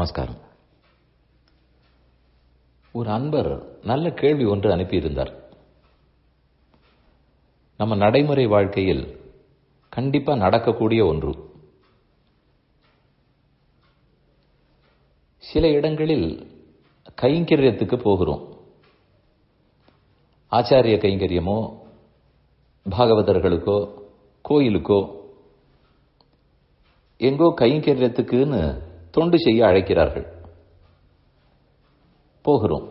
நமஸ்காரம் ஒரு அன்பர் நல்ல கேள்வி ஒன்று அனுப்பியிருந்தார் நம்ம நடைமுறை வாழ்க்கையில் கண்டிப்பா நடக்கக்கூடிய ஒன்று சில இடங்களில் கைங்கரியத்துக்கு போகிறோம் ஆச்சாரிய கைங்கரியமோ பாகவதர்களுக்கோ கோயிலுக்கோ எங்கோ கைங்கரியத்துக்குன்னு தொண்டு செய்ய அழைக்கிறார்கள் போகிறோம்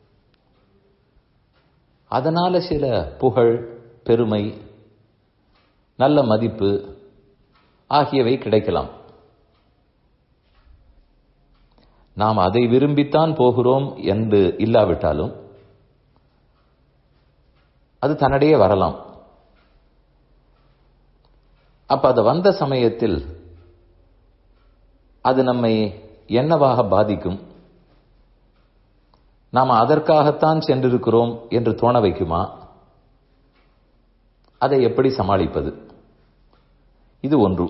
அதனால சில புகழ் பெருமை நல்ல மதிப்பு ஆகியவை கிடைக்கலாம் நாம் அதை விரும்பித்தான் போகிறோம் என்று இல்லாவிட்டாலும் அது தன்னிடையே வரலாம் அப்ப அது வந்த சமயத்தில் அது நம்மை என்னவாக பாதிக்கும் நாம் அதற்காகத்தான் சென்றிருக்கிறோம் என்று தோண வைக்குமா அதை எப்படி சமாளிப்பது இது ஒன்று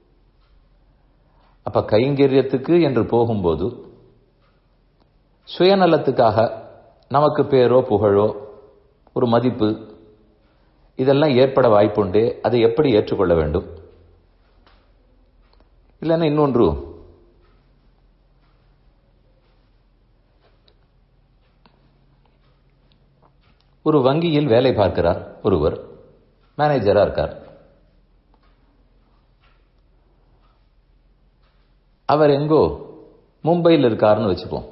அப்ப கைங்கரியத்துக்கு என்று போகும்போது சுயநலத்துக்காக நமக்கு பேரோ புகழோ ஒரு மதிப்பு இதெல்லாம் ஏற்பட வாய்ப்புண்டு அதை எப்படி ஏற்றுக்கொள்ள வேண்டும் இல்லைன்னா இன்னொன்று ஒரு வங்கியில் வேலை பார்க்கிறார் ஒருவர் மேனேஜரா இருக்கார் அவர் எங்கோ மும்பையில் இருக்காருன்னு வச்சுப்போம்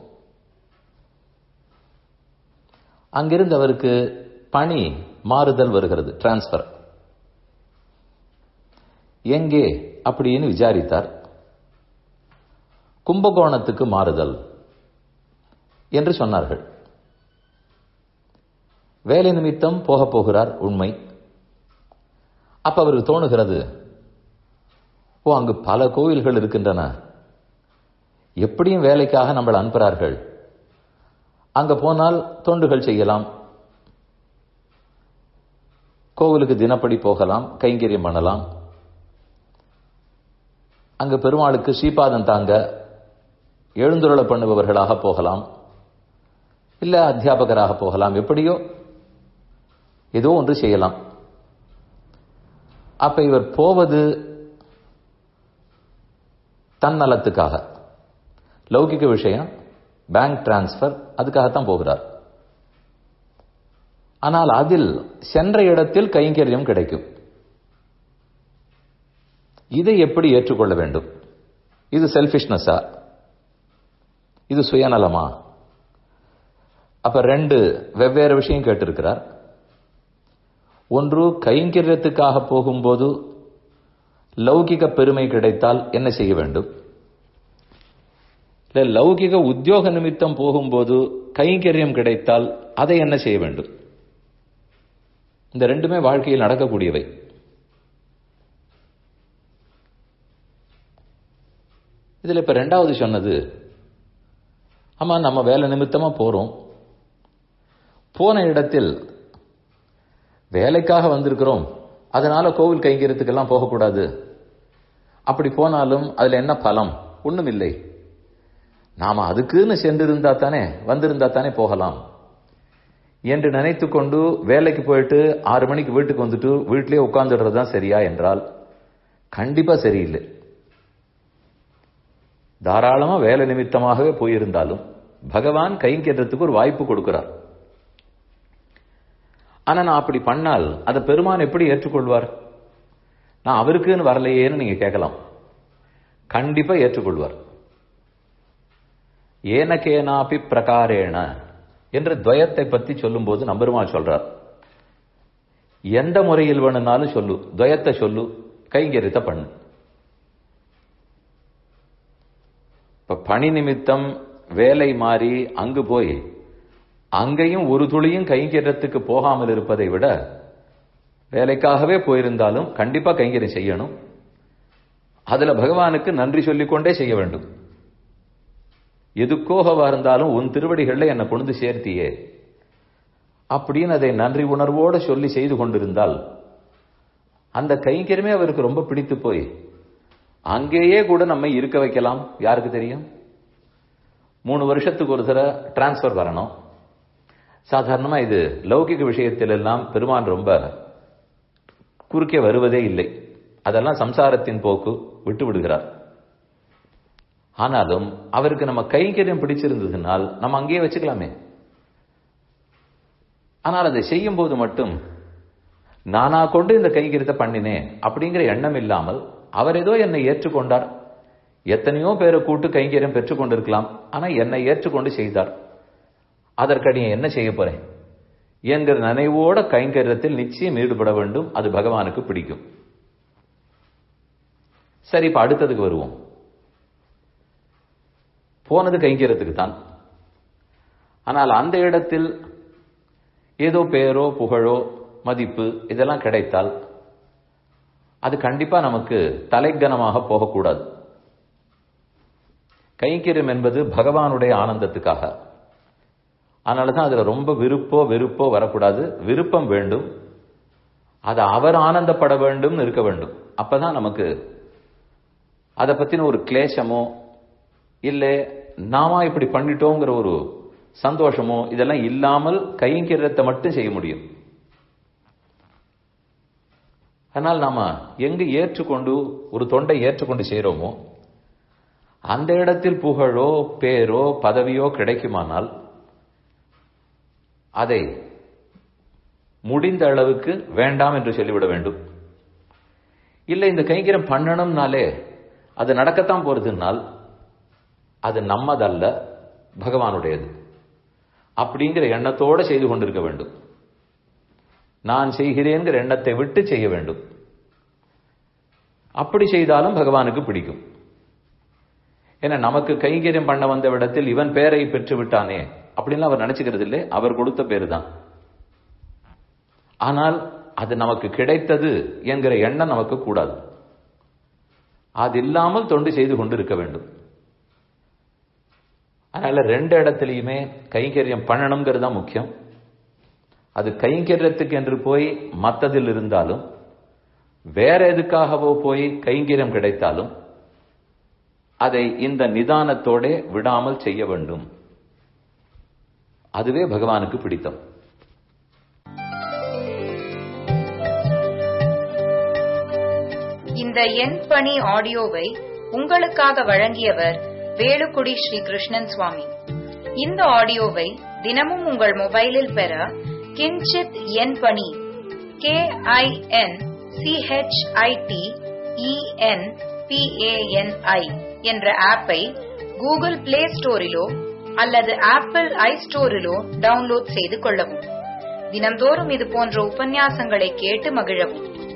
அங்கிருந்து அவருக்கு பணி மாறுதல் வருகிறது டிரான்ஸ்பர் எங்கே அப்படின்னு விசாரித்தார் கும்பகோணத்துக்கு மாறுதல் என்று சொன்னார்கள் வேலை நிமித்தம் போக போகிறார் உண்மை அப்ப அவருக்கு தோணுகிறது ஓ அங்கு பல கோவில்கள் இருக்கின்றன எப்படியும் வேலைக்காக நம்மளை அனுப்புகிறார்கள் அங்க போனால் தொண்டுகள் செய்யலாம் கோவிலுக்கு தினப்படி போகலாம் கைங்கரியம் பண்ணலாம் அங்க பெருமாளுக்கு ஸ்ரீபாதம் தாங்க எழுந்துருள பண்ணுபவர்களாக போகலாம் இல்ல அத்தியாபகராக போகலாம் எப்படியோ ஏதோ ஒன்று செய்யலாம் அப்ப இவர் போவது தன்னலத்துக்காக லௌகிக விஷயம் பேங்க் டிரான்ஸ்பர் அதுக்காகத்தான் போகிறார் ஆனால் அதில் சென்ற இடத்தில் கைங்கரியம் கிடைக்கும் இதை எப்படி ஏற்றுக்கொள்ள வேண்டும் இது செல்பிஷ்னஸா இது சுயநலமா அப்ப ரெண்டு வெவ்வேறு விஷயம் கேட்டிருக்கிறார் ஒன்று கைங்கரியத்துக்காக போகும்போது லௌகிக பெருமை கிடைத்தால் என்ன செய்ய வேண்டும் இல்ல லௌகிக உத்தியோக நிமித்தம் போகும்போது கைங்கரியம் கிடைத்தால் அதை என்ன செய்ய வேண்டும் இந்த ரெண்டுமே வாழ்க்கையில் நடக்கக்கூடியவை இதுல இப்ப ரெண்டாவது சொன்னது ஆமா நம்ம வேலை நிமித்தமா போறோம் போன இடத்தில் வேலைக்காக வந்திருக்கிறோம் அதனால கோவில் கைங்கிறதுக்கெல்லாம் போகக்கூடாது அப்படி போனாலும் அதுல என்ன பலம் ஒண்ணும் இல்லை நாம அதுக்குன்னு சென்றிருந்தா தானே வந்திருந்தா தானே போகலாம் என்று நினைத்து கொண்டு வேலைக்கு போயிட்டு ஆறு மணிக்கு வீட்டுக்கு வந்துட்டு வீட்டிலேயே உட்கார்ந்துடுறது தான் சரியா என்றால் கண்டிப்பா சரியில்லை தாராளமா வேலை நிமித்தமாகவே போயிருந்தாலும் பகவான் கைங்கேற்றத்துக்கு ஒரு வாய்ப்பு கொடுக்கிறார் ஆனா நான் அப்படி பண்ணால் அதை பெருமான் எப்படி ஏற்றுக்கொள்வார் நான் அவருக்குன்னு வரலையேன்னு நீங்க கேட்கலாம் கண்டிப்பா ஏற்றுக்கொள்வார் ஏனகேனாபி பிரகாரேன என்ற துவயத்தை பத்தி சொல்லும்போது நம்பெருமாள் சொல்றார் எந்த முறையில் வேணும்னாலும் சொல்லு துவயத்தை சொல்லு கைங்கரியத்தை பண்ணு இப்ப பணி நிமித்தம் வேலை மாறி அங்கு போய் அங்கேயும் ஒரு துளியும் கைங்கரியத்துக்கு போகாமல் இருப்பதை விட வேலைக்காகவே போயிருந்தாலும் கண்டிப்பா கைங்கரியம் செய்யணும் அதுல பகவானுக்கு நன்றி சொல்லிக்கொண்டே செய்ய வேண்டும் எதுக்கோகவா இருந்தாலும் உன் திருவடிகள்ல என்னை கொண்டு சேர்த்தியே அப்படின்னு அதை நன்றி உணர்வோடு சொல்லி செய்து கொண்டிருந்தால் அந்த கைங்கரியமே அவருக்கு ரொம்ப பிடித்து போய் அங்கேயே கூட நம்மை இருக்க வைக்கலாம் யாருக்கு தெரியும் மூணு வருஷத்துக்கு ஒரு தடவை டிரான்ஸ்ஃபர் வரணும் சாதாரணமா இது லௌகிக விஷயத்தில் எல்லாம் பெருமான் ரொம்ப குறுக்கே வருவதே இல்லை அதெல்லாம் சம்சாரத்தின் போக்கு விட்டு விடுகிறார் ஆனாலும் அவருக்கு நம்ம கைங்கரியம் பிடிச்சிருந்ததுனால் நம்ம அங்கேயே வச்சுக்கலாமே ஆனால் அதை செய்யும் போது மட்டும் நானா கொண்டு இந்த கைங்கரியத்தை பண்ணினேன் அப்படிங்கிற எண்ணம் இல்லாமல் அவர் ஏதோ என்னை ஏற்றுக்கொண்டார் எத்தனையோ பேரை கூட்டு கைங்கரியம் பெற்றுக் கொண்டிருக்கலாம் ஆனா என்னை ஏற்றுக்கொண்டு செய்தார் அதற்கடி என்ன செய்ய போறேன் என்கிற நினைவோட கைங்கரியத்தில் நிச்சயம் ஈடுபட வேண்டும் அது பகவானுக்கு பிடிக்கும் சரி இப்ப அடுத்ததுக்கு வருவோம் போனது கைங்கரியத்துக்கு தான் ஆனால் அந்த இடத்தில் ஏதோ பேரோ புகழோ மதிப்பு இதெல்லாம் கிடைத்தால் அது கண்டிப்பா நமக்கு தலைக்கனமாக போகக்கூடாது கைங்கரியம் என்பது பகவானுடைய ஆனந்தத்துக்காக அதனாலதான் அதுல ரொம்ப விருப்போ வெறுப்போ வரக்கூடாது விருப்பம் வேண்டும் அது அவர் ஆனந்தப்பட வேண்டும் இருக்க வேண்டும் அப்பதான் நமக்கு அதை பத்தின ஒரு கிளேசமோ இல்ல நாம இப்படி பண்ணிட்டோங்கிற ஒரு சந்தோஷமோ இதெல்லாம் இல்லாமல் கைங்கரியத்தை மட்டும் செய்ய முடியும் ஆனால் நாம எங்கு ஏற்றுக்கொண்டு ஒரு தொண்டை ஏற்றுக்கொண்டு செய்யறோமோ அந்த இடத்தில் புகழோ பேரோ பதவியோ கிடைக்குமானால் அதை முடிந்த அளவுக்கு வேண்டாம் என்று சொல்லிவிட வேண்டும் இல்லை இந்த கைங்கரம் பண்ணணும்னாலே அது நடக்கத்தான் போறதுனால் அது நம்மதல்ல பகவானுடையது அப்படிங்கிற எண்ணத்தோட செய்து கொண்டிருக்க வேண்டும் நான் செய்கிறேங்கிற எண்ணத்தை விட்டு செய்ய வேண்டும் அப்படி செய்தாலும் பகவானுக்கு பிடிக்கும் ஏன்னா நமக்கு கைங்கரியம் பண்ண வந்த இடத்தில் இவன் பேரை பெற்று விட்டானே அப்படின்னு அவர் நினைச்சுக்கிறது இல்லை அவர் கொடுத்த பேரு தான் ஆனால் அது நமக்கு கிடைத்தது என்கிற எண்ணம் நமக்கு கூடாது அது இல்லாமல் தொண்டு செய்து கொண்டு இருக்க வேண்டும் அதனால ரெண்டு இடத்துலையுமே கைங்கரியம் பண்ணணுங்கிறது தான் முக்கியம் அது கைங்கரியத்துக்கு என்று போய் மத்ததில் இருந்தாலும் வேற எதுக்காகவோ போய் கைங்கரியம் கிடைத்தாலும் அதை இந்த நிதானத்தோட விடாமல் செய்ய வேண்டும் அதுவே பகவானுக்கு பிடித்தம் இந்த என் பணி ஆடியோவை உங்களுக்காக வழங்கியவர் வேலுக்குடி ஸ்ரீ கிருஷ்ணன் சுவாமி இந்த ஆடியோவை தினமும் உங்கள் மொபைலில் பெற கிஞ்சித் என் பணி கே ஐ என் சிஹெச்ஐடி இஎன் பிஏஎன்ஐ என்ற ஆப்பை கூகுள் பிளே ஸ்டோரிலோ அல்லது ஆப்பிள் ஐ ஸ்டோரிலோ டவுன்லோட் செய்து கொள்ளவும் தினம்தோறும் இது போன்ற உபன்யாசங்களை கேட்டு மகிழவும்